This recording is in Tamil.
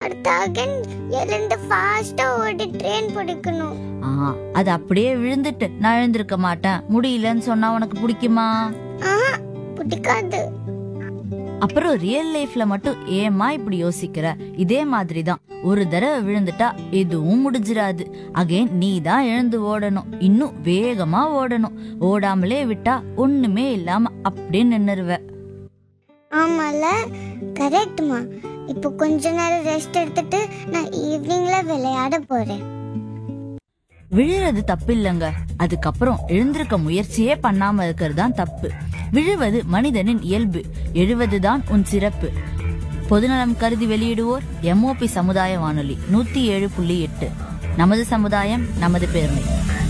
அடுத்த அகன் எழுந்து ஃபாஸ்டா ஓடி ட்ரெயின் பிடிக்கணும் ஆ அது அப்படியே விழுந்துட்டு நான் எழுந்திருக்க மாட்டேன் முடியலன்னு சொன்னா உனக்கு பிடிக்குமா ஆஹா பிடிக்காது அப்புறம் ரியல் லைஃப்ல மட்டும் ஏமா இப்படி யோசிக்கிற இதே மாதிரி தான் ஒரு தடவை விழுந்துட்டா எதுவும் முடிஞ்சிராது அகைன் நீ தான் எழுந்து ஓடணும் இன்னும் வேகமா ஓடணும் ஓடாமலே விட்டா ஒண்ணுமே இல்லாம அப்படியே நின்னுருவ ஆமால கரெக்ட்மா இப்போ கொஞ்ச நேரம் ரெஸ்ட் எடுத்துட்டு நான் ஈவினிங்ல விளையாட போறேன் விழுறது தப்பு இல்லைங்க அதுக்கப்புறம் எழுந்திருக்க முயற்சியே பண்ணாம இருக்கிறது தான் தப்பு விழுவது மனிதனின் இயல்பு எழுவதுதான் உன் சிறப்பு பொதுநலம் கருதி வெளியிடுவோர் எம்ஓபி சமுதாய வானொலி நூத்தி ஏழு புள்ளி எட்டு நமது சமுதாயம் நமது பெருமை